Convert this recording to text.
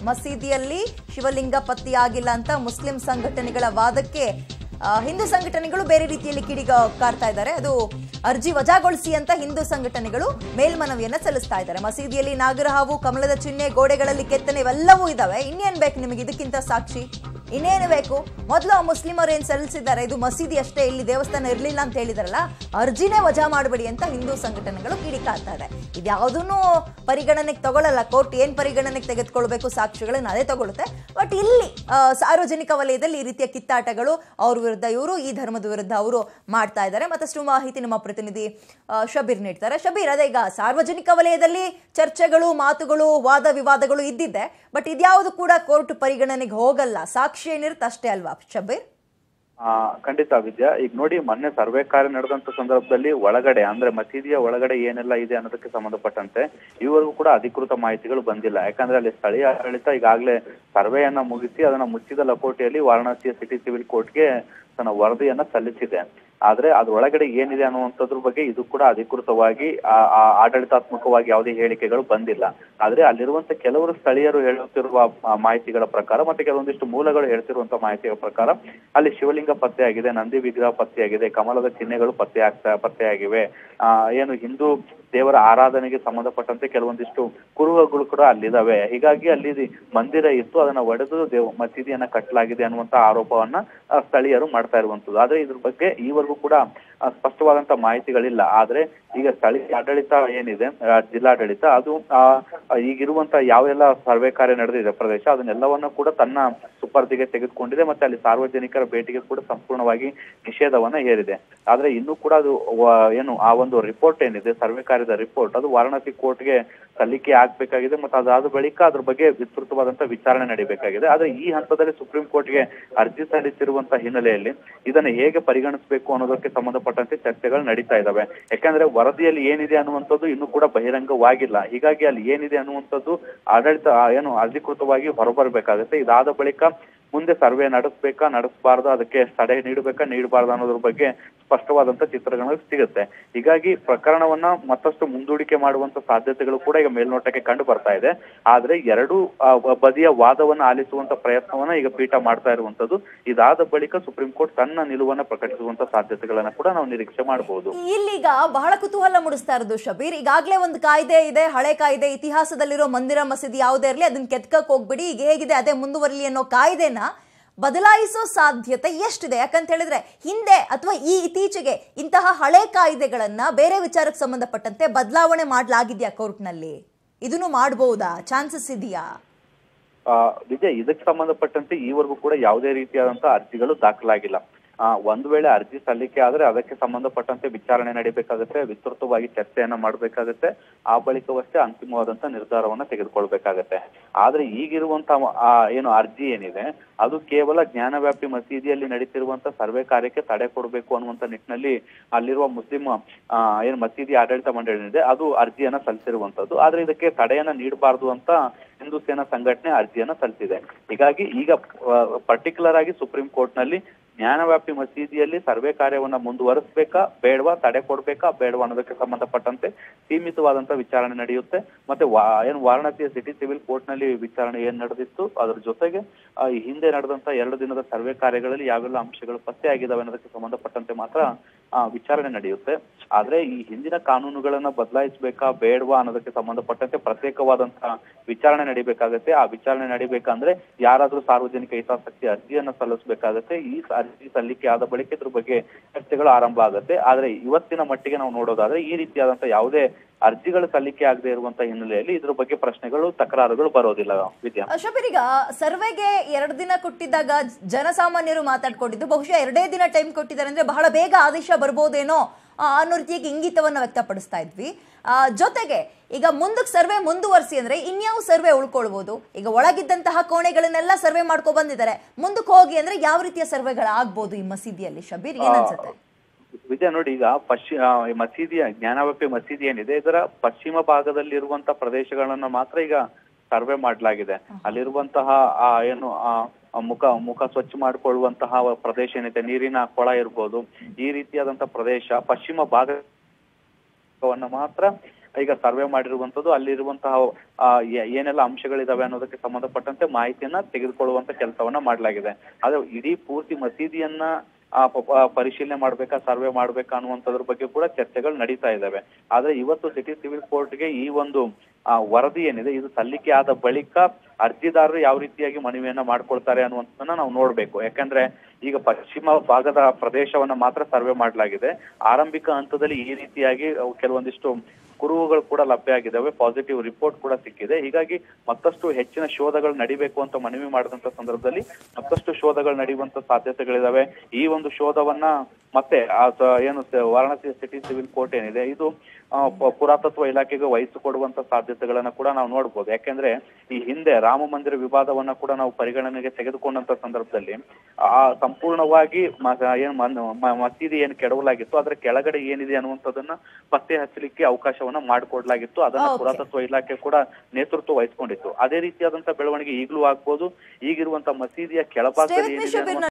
ಮಸೀದಿಯಲ್ಲಿ ಶಿವಲಿಂಗ ಪತ್ತೆಯಾಗಿಲ್ಲ ಅಂತ ಮುಸ್ಲಿಂ ಸಂಘಟನೆಗಳ ವಾದಕ್ಕೆ ಆ, ಹಿಂದೂ ಸಂಘಟನೆಗಳು ಬೇರೆ ರೀತಿಯಲ್ಲಿ ಕಿಡಿಗ ಕಾರ್ತಾ ಇದ್ದಾರೆ ಅದು ಅರ್ಜಿ ವಜಾಗೊಳಿಸಿ ಅಂತ ಹಿಂದೂ ಸಂಘಟನೆಗಳು ಮೇಲ್ಮನವಿಯನ್ನ ಸಲ್ಲಿಸ್ತಾ ಇದ್ದಾರೆ ಮಸೀದಿಯಲ್ಲಿ ನಾಗರಹಾವು ಕಮಲದ ಚಿಹ್ನೆ ಗೋಡೆಗಳಲ್ಲಿ ಕೆತ್ತನೆ ಇವೆಲ್ಲವೂ ಇದಾವೆ ಇನ್ನೇನ್ ಬೇಕು ನಿಮಗೆ ಇದಕ್ಕಿಂತ ಸಾಕ್ಷಿ ಇನ್ನೇನು ಬೇಕು ಮೊದಲು ಆ ಮುಸ್ಲಿಮರು ಏನ್ ಸಲ್ಲಿಸಿದ್ದಾರೆ ಇದು ಮಸೀದಿ ಅಷ್ಟೇ ಇಲ್ಲಿ ದೇವಸ್ಥಾನ ಇರಲಿಲ್ಲ ಅಂತ ಹೇಳಿದಾರಲ್ಲ ಅರ್ಜಿನೇ ವಜಾ ಮಾಡಬೇಡಿ ಅಂತ ಹಿಂದೂ ಸಂಘಟನೆಗಳು ಕಿಡಿಕಾಡ್ತಾ ಇದೆ ಇದ್ಯಾವುದನ್ನು ಪರಿಗಣನೆಗೆ ತಗೊಳ್ಳಲ್ಲ ಕೋರ್ಟ್ ಏನ್ ಪರಿಗಣನೆಗೆ ತೆಗೆದುಕೊಳ್ಬೇಕು ಸಾಕ್ಷಿಗಳನ್ನ ಅದೇ ತಗೊಳುತ್ತೆ ಬಟ್ ಇಲ್ಲಿ ಆ, ಸಾರ್ವಜನಿಕ ವಲಯದಲ್ಲಿ ಈ ರೀತಿಯ ಕಿತ್ತಾಟಗಳು ಅವ್ರ ವಿರುದ್ಧ ಇವರು ಈ ಧರ್ಮದ ವಿರುದ್ಧ ಅವರು ಮಾಡ್ತಾ ಇದ್ದಾರೆ ಮತ್ತಷ್ಟು ಮಾಹಿತಿ ನಮ್ಮ ಪ್ರತಿನಿಧಿ ಆ, ಶಬೀರ್ ನೀಡ್ತಾರೆ ಶಬೀರ್ ಅದೇ ಈಗ ಸಾರ್ವಜನಿಕ ವಲಯದಲ್ಲಿ ಚರ್ಚೆಗಳು ಮಾತುಗಳು ವಾದ ವಿವಾದಗಳು ಇದ್ದಿದ್ದೆ ಬಟ್ ಇದ್ಯಾವುದು ಕೂಡ ಕೋರ್ಟ್ ಪರಿಗಣನೆಗೆ ಹೋಗಲ್ಲ ಸಾಕ್ಷಿ ಏನಿರುತ್ತೆ ಅಷ್ಟೇ ಅಲ್ವಾ ಶಬೀರ್ ಆ ಖಂಡಿತ ವಿದ್ಯಾ ಈಗ ನೋಡಿ ಮೊನ್ನೆ ಸರ್ವೆ ಕಾರ್ಯ ನಡೆದಂತ ಸಂದರ್ಭದಲ್ಲಿ ಒಳಗಡೆ ಅಂದ್ರೆ ಮಸೀದಿಯ ಒಳಗಡೆ ಏನೆಲ್ಲ ಇದೆ ಅನ್ನೋದಕ್ಕೆ ಸಂಬಂಧಪಟ್ಟಂತೆ ಇವರೆಗೂ ಕೂಡ ಅಧಿಕೃತ ಮಾಹಿತಿಗಳು ಬಂದಿಲ್ಲ ಯಾಕಂದ್ರೆ ಅಲ್ಲಿ ಸ್ಥಳೀಯ ಆಡಳಿತ ಈಗಾಗಲೇ ಸರ್ವೆಯನ್ನ ಮುಗಿಸಿ ಅದನ್ನ ಮುಚ್ಚಿದ ಲಕೋಟೆಯಲ್ಲಿ ವಾರಣಾಸಿಯ ಸಿಟಿ ಸಿವಿಲ್ ಕೋರ್ಟ್ಗೆ ತನ್ನ ವರದಿಯನ್ನ ಸಲ್ಲಿಸಿದೆ ಆದ್ರೆ ಅದ್ರೊಳಗಡೆ ಏನಿದೆ ಅನ್ನುವಂಥದ್ರ ಬಗ್ಗೆ ಇದು ಕೂಡ ಅಧಿಕೃತವಾಗಿ ಆ- ಆ ಆಡಳಿತಾತ್ಮಕವಾಗಿ ಯಾವುದೇ ಹೇಳಿಕೆಗಳು ಬಂದಿಲ್ಲ ಆದ್ರೆ ಅಲ್ಲಿರುವಂತ ಕೆಲವರು ಸ್ಥಳೀಯರು ಹೇಳುತ್ತಿರುವ ಆ, ಮಾಹಿತಿಗಳ ಪ್ರಕಾರ ಮತ್ತೆ ಕೆಲವೊಂದಿಷ್ಟು ಮೂಲಗಳು ಹೇಳ್ತಿರುವಂತ ಮಾಹಿತಿಗಳ ಪ್ರಕಾರ ಅಲ್ಲಿ ಶಿವಲಿಂಗ ಪತ್ತೆಯಾಗಿದೆ ನಂದಿ ವಿಗ್ರಹ ಪತ್ತೆಯಾಗಿದೆ ಕಮಲದ ಚಿಹ್ನೆಗಳು ಪತ್ತೆ ಆಗ್ತಾ ಪತ್ತೆಯಾಗಿವೆ ಆ ಏನು ಹಿಂದೂ ದೇವರ ಆರಾಧನೆಗೆ ಸಂಬಂಧಪಟ್ಟಂತೆ ಕೆಲವೊಂದಿಷ್ಟು ಕುರುಹುಗಳು ಕೂಡ ಅಲ್ಲಿದಾವೆ ಹೀಗಾಗಿ ಅಲ್ಲಿ ಇದು ಮಂದಿರ ಇತ್ತು ಅದನ್ನ ಒಡೆದು ದೇವ ಮಸೀದಿಯನ್ನ ಕಟ್ಟಲಾಗಿದೆ ಅನ್ನುವಂತ ಆರೋಪವನ್ನ ಆ, ಸ್ಥಳೀಯರು ಮಾಡ್ತಾ ಇರುವಂತದ್ದು ಆದ್ರೆ ಇದ್ರ ಬಗ್ಗೆ ಈವರೆಗೂ ಕೂಡ ಆ, ಸ್ಪಷ್ಟವಾದಂತ ಮಾಹಿತಿಗಳಿಲ್ಲ ಆದ್ರೆ ಈಗ ಸ್ಥಳೀಯ ಆಡಳಿತ ಏನಿದೆ ಆ, ಜಿಲ್ಲಾಡಳಿತ ಅದು ಆ, ಈಗಿರುವಂತ ಯಾವೆಲ್ಲ ಸರ್ವೆ ಕಾರ್ಯ ನಡೆದಿದೆ ಪ್ರದೇಶ ಅದನ್ನೆಲ್ಲವನ್ನ ಕೂಡ ತನ್ನ ಸುಪರ್ದಿಗೆ ತೆಗೆದುಕೊಂಡಿದೆ ಮತ್ತೆ ಅಲ್ಲಿ ಸಾರ್ವಜನಿಕರ ಭೇಟಿಗೆ ಕೂಡ ಸಂಪೂರ್ಣವಾಗಿ ನಿಷೇಧವನ್ನ ಹೇರಿದೆ ಆದ್ರೆ ಇನ್ನೂ ಕೂಡ ಅದು ವ- ಏನು ಆ ಒಂದು ರಿಪೋರ್ಟ್ ಏನಿದೆ ಸರ್ವೆ ಕಾರ್ಯದ ರಿಪೋರ್ಟ್ ಅದು ವಾರಣಾಸಿ ಕೋರ್ಟ್ಗೆ ಸಲ್ಲಿಕೆ ಆಗ್ಬೇಕಾಗಿದೆ ಮತ್ತೆ ಅದಾದ ಬಳಿಕ ಅದ್ರ ಬಗ್ಗೆ ವಿಸ್ತೃತವಾದಂತ ವಿಚಾರಣೆ ನಡೀಬೇಕಾಗಿದೆ ಆದ್ರೆ ಈ ಹಂತದಲ್ಲಿ ಸುಪ್ರೀಂ ಕೋರ್ಟ್ಗೆ ಅರ್ಜಿ ಸಲ್ಲಿಸಿರುವಂತ ಹಿನ್ನೆಲೆಯಲ್ಲಿ ಇದನ್ನ ಹೇಗೆ ಪರಿಗಣಿಸಬೇಕು ಅನ್ನೋದಕ್ಕೆ ಸಂಬಂಧಪಟ್ಟಂತೆ ಚರ್ಚೆಗಳು ನಡೀತಾ ಇದಾವೆ ಯಾಕಂದ್ರೆ ವರದಿಯಲ್ಲಿ ಏನಿದೆ ಅನ್ನುವಂಥದ್ದು ಇನ್ನೂ ಕೂಡ ಬಹಿರಂಗವಾಗಿಲ್ಲ ಹೀಗಾಗಿ ಅಲ್ಲಿ ಏನಿದೆ ಅನ್ನುವಂಥದ್ದು ಆಡಳಿತ ಆ, ಏನು ಅಧಿಕೃತವಾಗಿ ಹೊರಬರಬೇಕಾಗುತ್ತೆ ಇದಾದ ಬಳಿಕ ಮುಂದೆ ಸರ್ವೆ ನಡೆಸ್ಬೇಕಾ ನಡೆಸಬಾರ್ದು ಅದಕ್ಕೆ ತಡೆ ನೀಡಬೇಕಾ ನೀಡಬಾರ್ದು ಅನ್ನೋದ್ರ ಬಗ್ಗೆ ಸ್ಪಷ್ಟವಾದಂತ ಚಿತ್ರಗಳು ಸಿಗುತ್ತೆ ಹೀಗಾಗಿ ಪ್ರಕರಣವನ್ನ ಮತ್ತಷ್ಟು ಮುಂದೂಡಿಕೆ ಮಾಡುವಂತ ಸಾಧ್ಯತೆಗಳು ಕೂಡ ಈಗ ಮೇಲ್ನೋಟಕ್ಕೆ ಕಂಡು ಬರ್ತಾ ಇದೆ ಆದ್ರೆ ಎರಡು ಆ, ಬದಿಯ ವಾದವನ್ನ ಆಲಿಸುವಂತ ಪ್ರಯತ್ನವನ್ನ ಈಗ ಪೀಠ ಮಾಡ್ತಾ ಇರುವಂತದ್ದು ಇದಾದ ಬಳಿಕ ಸುಪ್ರೀಂ ಕೋರ್ಟ್ ತನ್ನ ನಿಲುವನ್ನ ಪ್ರಕಟಿಸುವಂತ ಸಾಧ್ಯತೆಗಳನ್ನ ಕೂಡ ನಾವು ನಿರೀಕ್ಷೆ ಮಾಡಬಹುದು ಇಲ್ಲೀಗ ಬಹಳ ಕುತೂಹಲ ಮೂಡಿಸ್ತಾ ಇರೋದು ಶಬೀರ್ ಈಗಾಗಲೇ ಒಂದು ಕಾಯ್ದೆ ಇದೆ ಹಳೆ ಕಾಯ್ದೆ ಇತಿಹಾಸದಲ್ಲಿರೋ ಮಂದಿರ ಮಸೀದಿ ಯಾವುದೇ ಇರಲಿ ಅದನ್ನ ಕೆತ್ಕಕ್ ಹೋಗ್ಬಿಡಿ ಈಗ ಹೇಗಿದೆ ಅದೇ ಮುಂದುವರಲಿ ಅನ್ನೋ ಕಾಯ್ದೆನ ಬದಲಾಯಿಸೋ ಸಾಧ್ಯತೆ ಎಷ್ಟಿದೆ ಯಾಕಂತ ಹೇಳಿದ್ರೆ ಹಿಂದೆ ಅಥವಾ ಈ ಇತ್ತೀಚೆಗೆ ಇಂತಹ ಹಳೆ ಕಾಯ್ದೆಗಳನ್ನ ಬೇರೆ ವಿಚಾರಕ್ಕೆ ಸಂಬಂಧಪಟ್ಟಂತೆ ಬದಲಾವಣೆ ಮಾಡಲಾಗಿದ್ಯಾ ಕೋರ್ಟ್ನಲ್ಲಿ ಇದನ್ನು ಮಾಡಬಹುದಾ ಚಾನ್ಸಸ್ ಇದೆಯಾ ಆ, ವಿಜಯ್ ಇದಕ್ಕೆ ಸಂಬಂಧಪಟ್ಟಂತೆ ಈವರೆಗೂ ಕೂಡ ಯಾವುದೇ ರೀತಿಯಾದಂತಹ ಅರ್ಜಿಗಳು ದಾಖಲಾಗಿಲ್ಲ ಆ ಒಂದು ವೇಳೆ ಅರ್ಜಿ ಸಲ್ಲಿಕೆ ಆದ್ರೆ ಅದಕ್ಕೆ ಸಂಬಂಧಪಟ್ಟಂತೆ ವಿಚಾರಣೆ ನಡೀಬೇಕಾಗುತ್ತೆ ವಿಸ್ತೃತವಾಗಿ ಚರ್ಚೆಯನ್ನ ಮಾಡಬೇಕಾಗುತ್ತೆ ಆ ಬಳಿಕವಷ್ಟೇ ಅಂತಿಮವಾದಂತ ನಿರ್ಧಾರವನ್ನ ತೆಗೆದುಕೊಳ್ಬೇಕಾಗತ್ತೆ ಆದ್ರೆ ಈಗಿರುವಂತ ಆ ಏನು ಅರ್ಜಿ ಏನಿದೆ ಅದು ಕೇವಲ ಜ್ಞಾನವ್ಯಾಪಿ ಮಸೀದಿಯಲ್ಲಿ ನಡೀತಿರುವಂತ ಸರ್ವೆ ಕಾರ್ಯಕ್ಕೆ ತಡೆ ಕೊಡಬೇಕು ಅನ್ನುವಂತ ನಿಟ್ಟಿನಲ್ಲಿ ಅಲ್ಲಿರುವ ಮುಸ್ಲಿಂ ಆ ಏನು ಮಸೀದಿ ಆಡಳಿತ ಮಂಡಳಿ ಏನಿದೆ ಅದು ಅರ್ಜಿಯನ್ನ ಸಲ್ಲಿಸಿರುವಂತದ್ದು ಆದ್ರೆ ಇದಕ್ಕೆ ತಡೆಯನ್ನ ನೀಡಬಾರ್ದು ಅಂತ ಹಿಂದೂ ಸೇನಾ ಸಂಘಟನೆ ಅರ್ಜಿಯನ್ನ ಸಲ್ಲಿಸಿದೆ ಹೀಗಾಗಿ ಈಗ ಪರ್ಟಿಕ್ಯುಲರ್ ಆಗಿ ಸುಪ್ರೀಂ ಕೋರ್ಟ್ ನಲ್ಲಿ ಜ್ಞಾನವ್ಯಾಪಿ ಮಸೀದಿಯಲ್ಲಿ ಸರ್ವೆ ಕಾರ್ಯವನ್ನ ಮುಂದುವರಿಸಬೇಕಾ ಬೇಡವಾ ತಡೆ ಕೊಡ್ಬೇಕಾ ಬೇಡವಾ ಅನ್ನೋದಕ್ಕೆ ಸಂಬಂಧಪಟ್ಟಂತೆ ಸೀಮಿತವಾದಂತ ವಿಚಾರಣೆ ನಡೆಯುತ್ತೆ ಮತ್ತೆ ವಾ ಏನು ವಾರಣಾಸಿಯ ಸಿಟಿ ಸಿವಿಲ್ ಕೋರ್ಟ್ ನಲ್ಲಿ ವಿಚಾರಣೆ ಏನ್ ನಡೆದಿತ್ತು ಅದ್ರ ಜೊತೆಗೆ ಆ, ಈ ಹಿಂದೆ ನಡೆದಂತ ಎರಡು ದಿನದ ಸರ್ವೆ ಕಾರ್ಯಗಳಲ್ಲಿ ಯಾವೆಲ್ಲ ಅಂಶಗಳು ಪತ್ತೆ ಆಗಿದಾವೆ ಅನ್ನೋದಕ್ಕೆ ಸಂಬಂಧಪಟ್ಟಂತೆ ಮಾತ್ರ ಆ, ವಿಚಾರಣೆ ನಡೆಯುತ್ತೆ ಆದ್ರೆ ಈ ಹಿಂದಿನ ಕಾನೂನುಗಳನ್ನ ಬದಲಾಯಿಸಬೇಕಾ ಬೇಡವಾ ಅನ್ನೋದಕ್ಕೆ ಸಂಬಂಧಪಟ್ಟಂತೆ ಪ್ರತ್ಯೇಕವಾದಂತಹ ವಿಚಾರಣೆ ನಡಿಬೇಕಾಗತ್ತೆ ಆ ವಿಚಾರಣೆ ನಡಿಬೇಕಂದ್ರೆ ಯಾರಾದ್ರೂ ಸಾರ್ವಜನಿಕ ಹಿತಾಸಕ್ತಿ ಅರ್ಜಿಯನ್ನ ಸಲ್ಲಿಸಬೇಕಾಗತ್ತೆ ಈ ಅರ್ಜಿ ಸಲ್ಲಿಕೆ ಆದ ಬಳಿಕ ಇದ್ರ ಬಗ್ಗೆ ಚರ್ಚೆಗಳು ಆರಂಭ ಆಗುತ್ತೆ ಆದ್ರೆ ಇವತ್ತಿನ ಮಟ್ಟಿಗೆ ನಾವು ನೋಡೋದಾದ್ರೆ ಈ ರೀತಿಯಾದಂತ ಯಾವುದೇ ಅರ್ಜಿಗಳು ಸಲ್ಲಿಕೆ ಆಗದೆ ಇರುವಂತ ಹಿನ್ನೆಲೆಯಲ್ಲಿ ಇದ್ರ ಬಗ್ಗೆ ಪ್ರಶ್ನೆಗಳು ತಕರಾರುಗಳು ಬರೋದಿಲ್ಲ ವಿದ್ಯಾ ಶಬೀರ್ ಈಗ ಸರ್ವೆಗೆ ಎರಡು ದಿನ ಕೊಟ್ಟಿದ್ದಾಗ ಜನಸಾಮಾನ್ಯರು ಮಾತಾಡ್ಕೊಂಡಿದ್ದು ಬಹುಶಃ ಎರಡೇ ದಿನ ಟೈಮ್ ಕೊಟ್ಟಿದ್ದಾರೆ ಅಂದ್ರೆ ಬಹಳ ಬೇಗ ಆದೇಶ ಬರ್ಬೋದೇನೋ ಆ, ಅನ್ನೋ ರೀತಿಯಾಗಿ ಇಂಗಿತವನ್ನ ವ್ಯಕ್ತಪಡಿಸ್ತಾ ಇದ್ವಿ ಆ, ಜೊತೆಗೆ ಈಗ ಮುಂದಕ್ಕೆ ಸರ್ವೆ ಮುಂದುವರಿಸಿ ಅಂದ್ರೆ ಇನ್ಯಾವ ಸರ್ವೆ ಉಳ್ಕೊಳ್ಬಹುದು ಈಗ ಒಳಗಿದ್ದಂತಹ ಕೋಣೆಗಳನ್ನೆಲ್ಲ ಸರ್ವೆ ಮಾಡ್ಕೊ ಬಂದಿದ್ದಾರೆ ಮುಂದಕ್ಕೆ ಹೋಗಿ ಅಂದ್ರೆ ಯಾವ ರೀತಿಯ ಸರ್ವೆಗಳಾಗ್ಬೋದು ಈ ಮಸೀದಿಯಲ್ಲಿ ಶಬೀರ್ ಏನ್ ಅನ್ಸುತ್ತೆ ವಿದ್ಯಾ ನೋಡಿ ಈಗ ಪಶ್ಚಿಮ ಆ, ಈ ಮಸೀದಿಯ ಜ್ಞಾನವ್ಯಾಪಿ ಮಸೀದಿ ಏನಿದೆ ಇದರ ಪಶ್ಚಿಮ ಭಾಗದಲ್ಲಿರುವಂತ ಪ್ರದೇಶಗಳನ್ನ ಮಾತ್ರ ಈಗ ಸರ್ವೆ ಮಾಡಲಾಗಿದೆ ಅಲ್ಲಿರುವಂತಹ ಆ ಏನು ಆ ಆ ಮುಖ ಮುಖ ಸ್ವಚ್ಛ ಮಾಡಿಕೊಳ್ಳುವಂತಹ ಪ್ರದೇಶ ಏನಿದೆ ನೀರಿನ ಕೊಳ ಇರ್ಬೋದು ಈ ರೀತಿಯಾದಂತಹ ಪ್ರದೇಶ ಪಶ್ಚಿಮ ಭಾಗವನ್ನ ಮಾತ್ರ ಈಗ ಸರ್ವೆ ಮಾಡಿರುವಂತದ್ದು ಅಲ್ಲಿರುವಂತಹ ಆ, ಏ- ಏನೆಲ್ಲ ಅಂಶಗಳಿದಾವೆ ಅನ್ನೋದಕ್ಕೆ ಸಂಬಂಧಪಟ್ಟಂತೆ ಮಾಹಿತಿಯನ್ನ ತೆಗೆದುಕೊಳ್ಳುವಂತ ಕೆಲಸವನ್ನ ಮಾಡಲಾಗಿದೆ ಆದ್ರೆ ಇಡೀ ಪೂರ್ತಿ ಮಸೀದಿಯನ್ನ ಆ, ಪ- ಪ- ಪರಿಶೀಲನೆ ಮಾಡ್ಬೇಕಾ ಸರ್ವೆ ಮಾಡ್ಬೇಕಾ ಅನ್ನುವಂಥದ್ರ ಬಗ್ಗೆ ಕೂಡ ಚರ್ಚೆಗಳು ನಡೀತಾ ಇದಾವೆ ಆದ್ರೆ ಇವತ್ತು ಸಿಟಿ ಸಿವಿಲ್ ಕೋರ್ಟ್ಗೆ ಈ ಒಂದು ಆ, ವರದಿ ಏನಿದೆ ಇದು ಸಲ್ಲಿಕೆ ಆದ ಬಳಿಕ ಅರ್ಜಿದಾರರು ಯಾವ ರೀತಿಯಾಗಿ ಮನವಿಯನ್ನ ಮಾಡ್ಕೊಳ್ತಾರೆ ಅನ್ನುವಂಥದ್ದನ್ನ ನಾವು ನೋಡ್ಬೇಕು ಯಾಕಂದ್ರೆ ಈಗ ಪಶ್ಚಿಮ ಭಾಗದ ಪ್ರದೇಶವನ್ನ ಮಾತ್ರ ಸರ್ವೆ ಮಾಡಲಾಗಿದೆ ಆರಂಭಿಕ ಹಂತದಲ್ಲಿ ಈ ರೀತಿಯಾಗಿ ಅವು ಕೆಲವೊಂದಿಷ್ಟು ಕುರುಹುಗಳು ಕೂಡ ಲಭ್ಯ ಆಗಿದ್ದಾವೆ ಪಾಸಿಟಿವ್ ರಿಪೋರ್ಟ್ ಕೂಡ ಸಿಕ್ಕಿದೆ ಹೀಗಾಗಿ ಮತ್ತಷ್ಟು ಹೆಚ್ಚಿನ ಶೋಧಗಳು ನಡಿಬೇಕು ಅಂತ ಮನವಿ ಮಾಡಿದಂತ ಸಂದರ್ಭದಲ್ಲಿ ಮತ್ತಷ್ಟು ಶೋಧಗಳು ನಡೆಯುವಂತ ಸಾಧ್ಯತೆಗಳಿದಾವೆ ಈ ಒಂದು ಶೋಧವನ್ನ ಮತ್ತೆ ಆ ಸ- ಏನು ಸ- ವಾರಾಣಸಿ ಸಿಟಿ ಸಿವಿಲ್ ಕೋರ್ಟ್ ಏನಿದೆ ಇದು ಆ, ಪ- ಪುರಾತತ್ವ ಇಲಾಖೆಗೆ ವಹಿಸಿಕೊಡುವಂತ ಸಾಧ್ಯತೆಗಳನ್ನ ಕೂಡ ನಾವು ನೋಡ್ಬೋದು ಯಾಕೆಂದ್ರೆ ಈ ಹಿಂದೆ ರಾಮ ಮಂದಿರ ವಿವಾದವನ್ನ ಕೂಡ ನಾವು ಪರಿಗಣನೆಗೆ ತೆಗೆದುಕೊಂಡಂತ ಸಂದರ್ಭದಲ್ಲಿ ಆ ಸಂಪೂರ್ಣವಾಗಿ ಮ- ಏನ್ ಮನ್- ಮ- ಮಸೀದಿ ಏನ್ ಕೆಡವಲಾಗಿತ್ತು ಅದ್ರ ಕೆಳಗಡೆ ಏನಿದೆ ಅನ್ನುವಂಥದ್ದನ್ನ ಪತ್ತೆ ಹಚ್ಚಲಿಕ್ಕೆ ಅವಕಾಶವನ್ನ ಮಾಡಿಕೊಡ್ಲಾಗಿತ್ತು ಅದನ್ನ Okay. ಪುರಾತತ್ವ ಇಲಾಖೆ ಕೂಡ ನೇತೃತ್ವ ವಹಿಸ್ಕೊಂಡಿತ್ತು ಅದೇ ರೀತಿಯಾದಂತ ಬೆಳವಣಿಗೆ ಈಗಲೂ ಆಗ್ಬೋದು ಈಗಿರುವಂತ ಮಸೀದಿಯ ಕೆಳಭಾಗದಲ್ಲಿ Stay with me, ಏನಿದೆ ಶಬೀರ್ ಅನ್ನುವಂಥ